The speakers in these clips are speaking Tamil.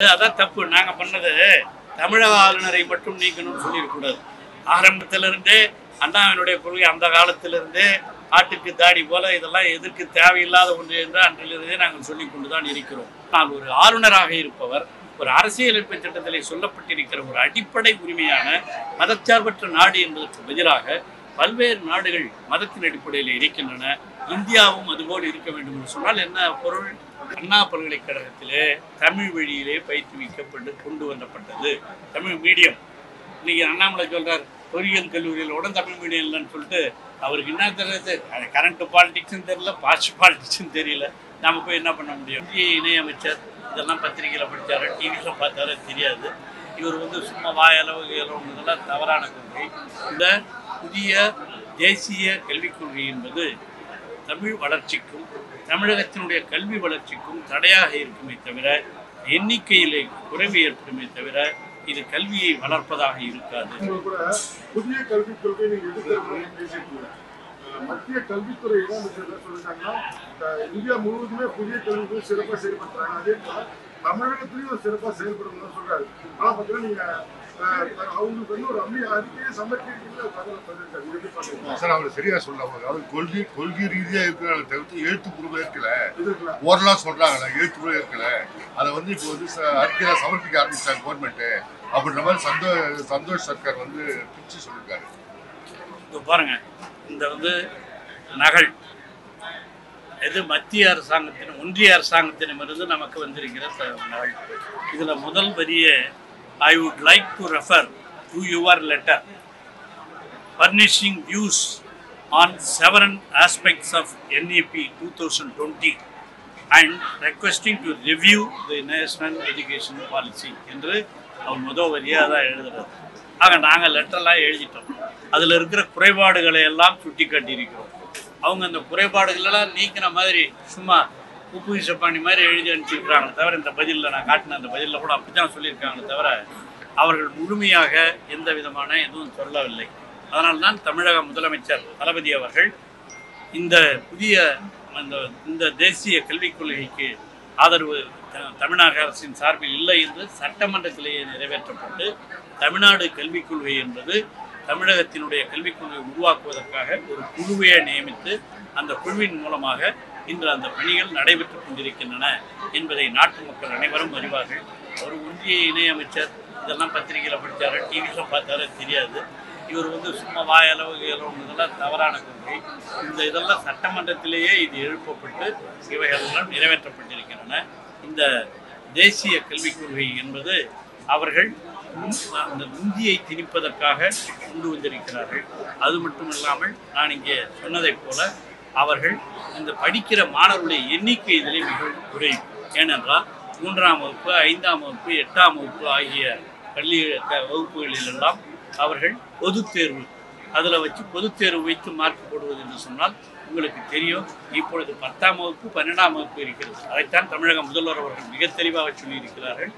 அதான் தப்பு நாங்க பண்ணது தமிழக ஆளுநரை மட்டும் நீக்கணும்னு சொல்லிடக்கூடாது ஆரம்பத்திலிருந்தே அண்ணாவினுடைய கொள்கை அந்த காலத்திலிருந்தே ஆட்டுக்கு தாடி போல இதெல்லாம் எதற்கு தேவையில்லாத ஒன்று என்று அன்றிலிருந்தே நாங்கள் சொல்லிக் கொண்டுதான் இருக்கிறோம் நான் ஒரு ஆளுநராக இருப்பவர் ஒரு அரசியலமைப்பு சட்டத்திலே சொல்லப்பட்டிருக்கிற ஒரு அடிப்படை உரிமையான மதச்சார்பற்ற நாடு என்பதற்கு பதிலாக பல்வேறு நாடுகள் மதத்தின் அடிப்படையில் இருக்கின்றன இந்தியாவும் அதுபோல் இருக்க வேண்டும் என்று சொன்னால் என்ன பொருள் அண்ணா பல்கலைக்கழகத்திலே தமிழ் வழியிலே பயிற்றுவிக்கப்பட்டு கொண்டு வரப்பட்டது தமிழ் மீடியம் இன்னைக்கு அண்ணாமலை சொல்றார் பொறியியல் கல்லூரியில் உடன் தமிழ் மீடியம் இல்லைன்னு சொல்லிட்டு அவருக்கு என்ன தெரியுது கரண்ட் பாலிடிக்ஸும் தெரியல பாஸ்ட் பாலிடிக்ஸும் தெரியல நாம போய் என்ன பண்ண முடியும் இந்திய இணையமைச்சர் இதெல்லாம் பத்திரிகையில் படித்தாரு டிவியில் பார்த்தாரு தெரியாது இவர் வந்து சும்மா வாயளவு இதெல்லாம் தவறான கொள்கை இந்த புதிய தேசிய கல்விக் கொள்கை என்பது தமிழ் வளர்ச்சிக்கும் தமிழகத்தினுடைய கல்வி வளர்ச்சிக்கும் தடையாக இருக்குமே தவிர எண்ணிக்கையிலே குறைவு ஏற்படுமே தவிர இது கல்வியை வளர்ப்பதாக இருக்காது நீங்க கூட புதிய கல்விக் கொள்கை நீங்க எடுத்து பேசிருக்கீங்க அஹ் மத்திய கல்வித்துறை இணையமைச்சர் என்ன சொல்லிட்டாங்கன்னா அஹ் இந்தியா முழுவதுமே புதிய கல்வி சிறப்பாக செயல்படுத்துறாங்க அதே போல தமிழகத்திலையும் சிறப்பாக செயல்படணும்னு சொல்றாரு ஆனா பாத்தீங்கன்னா நீங்க அஹ், அவங்களுக்கு வந்து ஒரு அம்மி அறிக்கையை சமர்ப்பிக்கிறீங்க தகவல் சொல்லியிருக்காரு இது எப்படி பாக்குறீங்க சார் அவர் சரியா சொல்றாங்க அதாவது கொள்கை கொள்கை ரீதியா இருக்கிறாங்க தவிர்த்து எழுத்துப்பூர்வம் இருக்கல இதுக்குல ஓரலா சொல்றாங்கல்ல எழுத்துப்பூர்வம் இருக்கல அதை வந்து இப்போ வந்து ச- அறிக்கையில சமர்ப்பிக்க ஆரம்பிச்சாங்க கவர்மெண்ட் அப்படின்ற மாதிரி சந்தோ சந்தோஷ் சர்க்கார் வந்து பிச்சு சொல்லியிருக்காரு இப்போ பாருங்க இந்த வந்து நகல் இது மத்திய அரசாங்கத்தின் ஒன்றிய அரசாங்கத்திடமிருந்து நமக்கு வந்திருக்கிற த- நகல் இதில் முதல் வரிய I would like to refer to your letter furnishing views on several aspects of NEP 2020 and requesting to review the national education policy என்று அவர் முதல் வரியாக தான் எழுதுறாரு ஆக நாங்கள் லெட்டர்லாம் எழுதிட்டோம் அதில் இருக்கிற குறைபாடுகளை எல்லாம் சுட்டி காட்டியிருக்கிறோம் அவங்க அந்த குறைபாடுகளெல்லாம் நீக்கின மாதிரி சும்மா உப்பு சப்பானி மாதிரி எழுதி அனுப்பிச்சிருக்கிறாங்க தவிர இந்த பதிலில் நான் காட்டின அந்த பதிலில் கூட அப்படி தான் சொல்லியிருக்காங்க தவிர அவர்கள் முழுமையாக எந்த விதமான எதுவும் சொல்லவில்லை அதனால்தான் தமிழக முதலமைச்சர் தளபதி அவர்கள் இந்த புதிய அந்த இந்த தேசிய கல்விக் கொள்கைக்கு ஆதரவு த- தமிழ்நாடு அரசின் சார்பில் இல்லை என்று சட்டமன்றத்திலேயே நிறைவேற்றப்பட்டு தமிழ்நாடு கல்விக் கொள்கை என்பது தமிழகத்தினுடைய கல்விக் கொள்கையை உருவாக்குவதற்காக ஒரு குழுவையை நியமித்து அந்த குழுவின் மூலமாக இன்று அந்த பணிகள் நடைபெற்றுக் கொண்டிருக்கின்றன என்பதை நாட்டு மக்கள் அனைவரும் அறிவார்கள் ஒரு ஒன்றிய இணையமைச்சர் இதெல்லாம் பத்திரிகையில் படித்தாரு டிவியில் பார்த்தாரு தெரியாது இவர் வந்து சும்மா வாயளவு இயலும் இதெல்லாம் தவறான கொள்கை இந்த இதெல்லாம் சட்டமன்றத்திலேயே இது எழுப்பப்பட்டு இவைகளெல்லாம் நிறைவேற்றப்பட்டிருக்கின்றன இந்த தேசிய கல்விக் கொள்கை என்பது அவர்கள் முன்- அந்த இந்தியை திணிப்பதற்காக கொண்டு வந்திருக்கிறார்கள் அது மட்டும் இல்லாமல் நான் இங்கே சொன்னதைப் போல அவர்கள் இந்த படிக்கிற மாணவருடைய எண்ணிக்கை இதிலே மிகவும் குறையும் ஏனென்றால் மூன்றாம் வகுப்பு ஐந்தாம் வகுப்பு எட்டாம் வகுப்பு ஆகிய பள்ளி க- வகுப்புகளிலெல்லாம் அவர்கள் பொதுத் தேர்வு அதில் வச்சு பொதுத் தேர்வு வைத்து மார்க் போடுவது என்று சொன்னால் உங்களுக்கு தெரியும் இப்பொழுது பத்தாம் வகுப்பு பன்னெண்டாம் வகுப்பு இருக்கிறது அதைத்தான் தமிழக முதல்வர் அவர்கள் மிக தெளிவாக சொல்லியிருக்கிறார்கள்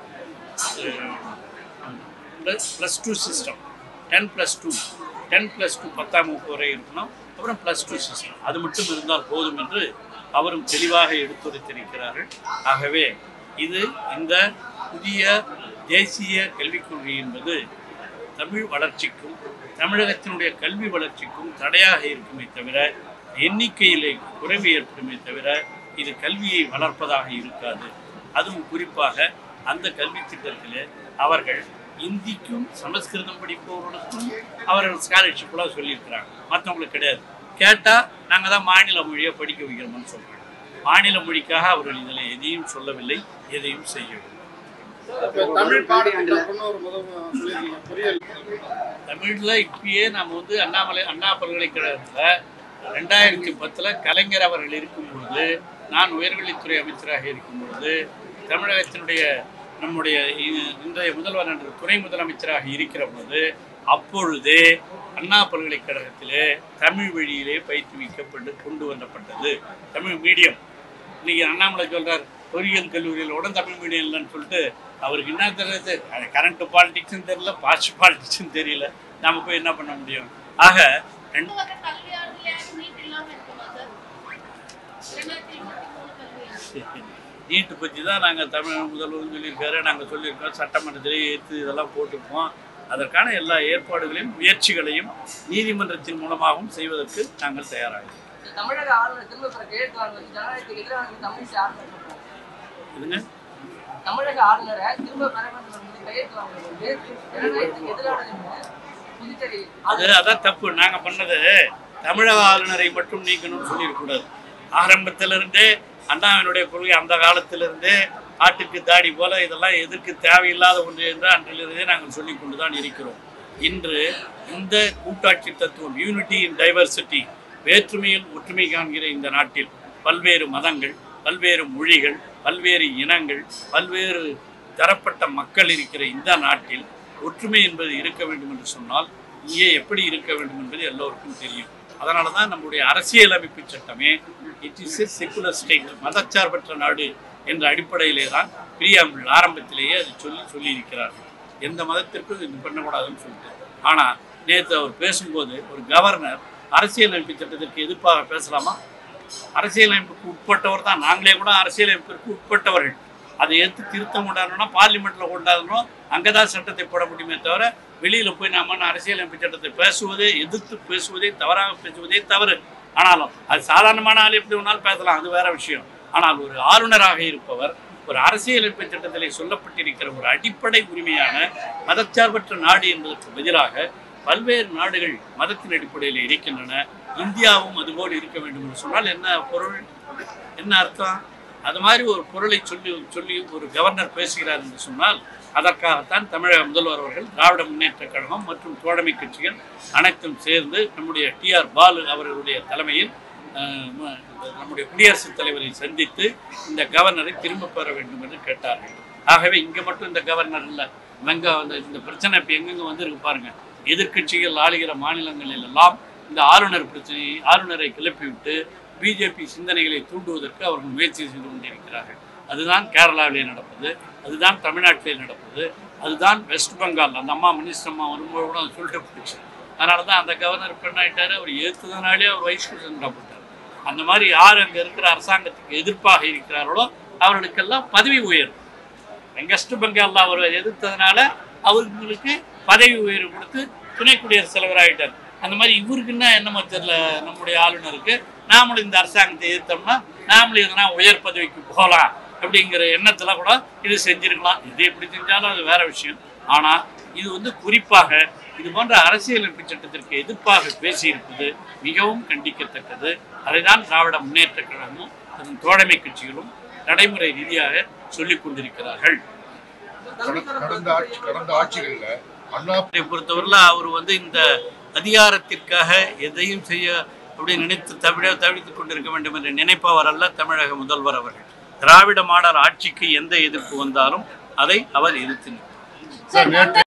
plus plus two system ten plus two ten plus two பத்தாம் வகுப்பு வரை இருக்கணும் அப்புறம் ப்ளஸ் டூ சிஸ்டம் அது மட்டும் இருந்தால் போதும் என்று அவரும் தெளிவாக எடுத்துரைத்திருக்கிறார்கள் ஆகவே இது இந்த புதிய தேசிய கல்விக் கொள்கை என்பது தமிழ் வளர்ச்சிக்கும் தமிழகத்தினுடைய கல்வி வளர்ச்சிக்கும் தடையாக இருக்குமே தவிர எண்ணிக்கையிலே குறைவு ஏற்படுமே தவிர இது கல்வியை வளர்ப்பதாக இருக்காது அதுவும் குறிப்பாக அந்த கல்வி திட்டத்திலே அவர்கள் இந்திக்கும் சமஸ்கிருதம் படிப்பவர்களுக்கும் அவர்கள் ஸ்காலர்ஷிப்லாம் சொல்லியிருக்கிறாங்க மற்றவங்களுக்கு கிடையாது கேட்டால் நாங்கள் தான் மாநில மொழியை படிக்க வைக்கிறோம்னு சொல்கிறாங்க மாநில மொழிக்காக அவர்கள் இதில் எதையும் சொல்லவில்லை எதையும் செய்யவில்லை தமிழ் பாடத்திட்டம் கொண்டு ஒரு முதல் சொல்லியிருக்கீங்க பொறியியல் தமிழில் இப்பயே நம்ம வந்து அண்ணாமலை அண்ணா பல்கலைக்கழகத்தில் ரெண்டாயிரத்தி பத்தில் கலைஞர் அவர்கள் இருக்கும் பொழுது நான் உயர்கல்வித்துறை அமைச்சராக இருக்கும் பொழுது தமிழகத்தினுடைய நம்முடைய இ- இன்றைய முதல்வர் என்ற துணை முதலமைச்சராக இருக்கிற பொழுது அப்பொழுதே அண்ணா பல்கலைக்கழகத்திலே தமிழ் வழியிலே பயிற்றுவிக்கப்பட்டு கொண்டு வரப்பட்டது தமிழ் மீடியம் இன்னைக்கு அண்ணாமலை சொல்றார் பொறியியல் கல்லூரியில் உடன் தமிழ் மீடியம் இல்லைன்னு சொல்லிட்டு அவருக்கு என்ன தெரியுது கரண்ட் பாலிடிக்ஸும் தெரியல பாஸ்ட் பாலிடிக்ஸும் தெரியல நாம போய் என்ன பண்ண முடியும் ஆக ரெண்டு தமிழக கல்வியாளர்களே நீட் இல்லாம இருக்குமா சார் ரெண்டாயிரத்தி இருபத்தி மூணு கல்வியாண்டு நீட்டு பற்றி தான் நாங்கள் தமிழ் முதல்வரும் சொல்லியிருக்காரு நாங்கள் சொல்லியிருக்கோம் சட்டமன்றத்திலே ஏற்று இதெல்லாம் போட்டிருக்கோம் அதற்கான எல்லா ஏற்பாடுகளையும் முயற்சிகளையும் நீதிமன்றத்தின் மூலமாகவும் செய்வதற்கு நாங்கள் தயாராகிறோம் தமிழக ஆளுநர் திரும்ப பெற கையெழுத்து வாங்க வச்சு ஜனநாயகத்துக்கு எதிராக தமிழிசை ஆளுநர் சொல்றாங்க. இதுங்க தமிழக ஆளுநரை திரும்ப பெற வேண்டும் என்று கையெழுத்து வாங்க வந்து ஜனநாயகத்துக்கு எதிரானது புதுச்சேரி அது அதான் தப்பு நாங்கள் பண்ணது தமிழக ஆளுநரை மட்டும் நீக்கணும்னு சொல்லிடக்கூடாது ஆரம்பத்திலிருந்தே அண்ணாவினுடைய கொள்கை அந்த காலத்திலிருந்தே ஆட்டுக்கு தாடி போல இதெல்லாம் எதற்கு தேவையில்லாத ஒன்று என்று அன்றிலிருந்தே நாங்கள் சொல்லிக் கொண்டு தான் இருக்கிறோம் இன்று இந்த கூட்டாட்சி தத்துவம் யூனிட்டி இன் டைவர்சிட்டி வேற்றுமையில் ஒற்றுமை காண்கிற இந்த நாட்டில் பல்வேறு மதங்கள் பல்வேறு மொழிகள் பல்வேறு இனங்கள் பல்வேறு தரப்பட்ட மக்கள் இருக்கிற இந்த நாட்டில் ஒற்றுமை என்பது இருக்க வேண்டும் என்று சொன்னால் இங்கே எப்படி இருக்க வேண்டும் என்பது எல்லோருக்கும் தெரியும் அதனால தான் நம்முடைய அரசியலமைப்பு சட்டமே it is a secular state மதச்சார்பற்ற நாடு என்ற அடிப்படையிலே தான் பிரியாம்பிள் ஆரம்பத்திலேயே அது சொல்லி சொல்லியிருக்கிறார்கள் எந்த மதத்திற்கும் இது பண்ணக்கூடாதுன்னு சொல்லிட்டு ஆனால் நேற்று அவர் பேசும்போது ஒரு கவர்னர் அரசியலமைப்பு சட்டத்திற்கு எதிர்ப்பாக பேசலாமா அரசியலமைப்புக்கு உட்பட்டவர் தான் நாங்களே கூட அரசியலமைப்பிற்கு உட்பட்டவர்கள் அதை எடுத்து திருத்தம் கொண்டாடணும்னா பார்லிமெண்ட்டில் கொண்டாடணும் அங்கே தான் சட்டத்தை போட முடியுமே தவிர வெளியில் போய் நாம அரசியலமைப்பு சட்டத்தை பேசுவதே எதிர்த்து பேசுவதே தவறாக பேசுவதே தவறு ஆனாலும் அது சாதாரணமான ஆள் எப்படி வேணாலும் பேசலாம் அது வேற விஷயம் ஆனால் ஒரு ஆளுநராக இருப்பவர் ஒரு அரசியலமைப்பு சட்டத்திலே சொல்லப்பட்டிருக்கிற ஒரு அடிப்படை உரிமையான மதச்சார்பற்ற நாடு என்பதற்கு பதிலாக பல்வேறு நாடுகள் மதத்தின் அடிப்படையில் இருக்கின்றன இந்தியாவும் அதுபோல் இருக்க வேண்டும் என்று சொன்னால் என்ன பொருள் என்ன அர்த்தம் அது மாதிரி ஒரு பொருளை சொல்லி சொல்லி ஒரு கவர்னர் பேசுகிறார் என்று சொன்னால் அதற்காகத்தான் தமிழக முதல்வர் அவர்கள் திராவிட முன்னேற்ற கழகம் மற்றும் தோழமை கட்சிகள் அனைத்தும் சேர்ந்து நம்முடைய டிஆர் பாலு அவர்களுடைய தலைமையில் அஹ், ம- நம்முடைய குடியரசுத் தலைவரை சந்தித்து இந்த கவர்னரை திரும்ப பெற வேண்டும் என்று கேட்டார்கள் ஆகவே இங்கே மட்டும் இந்த கவர்னர் இல்லை வெங்க அந்த இந்த பிரச்சனை இப்போ எங்கெங்கே வந்திருக்கு பாருங்க எதிர்க்கட்சிகள் ஆளுகிற மாநிலங்களில் எல்லாம் இந்த ஆளுநர் பிரச்சனையை ஆளுநரை கிளப்பிவிட்டு பிஜேபி சிந்தனைகளை தூண்டுவதற்கு அவர்கள் முயற்சி செய்து கொண்டிருக்கிறார்கள் அதுதான் கேரளாவிலே நடப்பது அதுதான் தமிழ்நாட்டிலே நடப்பது அதுதான் வெஸ்ட் பெங்கால் அந்த அம்மா மினிஸ்டர் அம்மா வரும்போது கூட அது சொல்லிட்டு போச்சு அதனால தான் அந்த கவர்னர் பெண்ணாயிட்டாரு அவர் ஏற்றுதனாலே அவர் வைஸ் பிரசிடண்டாக போட்டார் அந்த மாதிரி யார் அங்கே இருக்கிற அரசாங்கத்துக்கு எதிர்ப்பாக இருக்கிறார்களோ அவர்களுக்கெல்லாம் பதவி உயர்வு வெங்கஸ்ட் பெங்காலில் அவர் எதிர்த்ததுனால அவர்களுக்கு பதவி உயர்வு கொடுத்து துணை குடியரசுத் தலைவர் ஆகிட்டார் அந்த மாதிரி இவருக்குன்னா என்னமோ தெரியல நம்முடைய ஆளுநருக்கு நாமளும் இந்த அரசாங்கத்தை எதிர்த்தோம்னா நாமளும் எதனா உயர் பதவிக்கு போகலாம் அப்படிங்கிற எண்ணத்தில் கூட இது செஞ்சிருக்கலாம் இது எப்படி செஞ்சாலும் அது வேற விஷயம் ஆனால் இது வந்து குறிப்பாக இது போன்ற அரசியலமைப்பு சட்டத்திற்கு எதிர்ப்பாக பேசியிருப்பது மிகவும் கண்டிக்கத்தக்கது அதைதான் திராவிட முன்னேற்ற கழகமும் அதன் தோழமை கட்சிகளும் நடைமுறை ரீதியாக சொல்லிக் கொண்டிருக்கிறார்கள் கடந்த- கடந்த ஆட்சி கடந்த ஆட்சிகள்ல அண்ணா அவரை பொறுத்தவரையில் அவர் வந்து இந்த அதிகாரத்திற்காக எதையும் செய்ய அப்படி நினைத்து தவிர தவித்துக் கொண்டிருக்க வேண்டும் என்று நினைப்பவர் அல்ல தமிழக முதல்வர் அவர்கள் திராவிட மாடல் ஆட்சிக்கு எந்த எதிர்ப்பு வந்தாலும் அதை அவர் எதிர்த்து நிற்பார். சார் நேற்று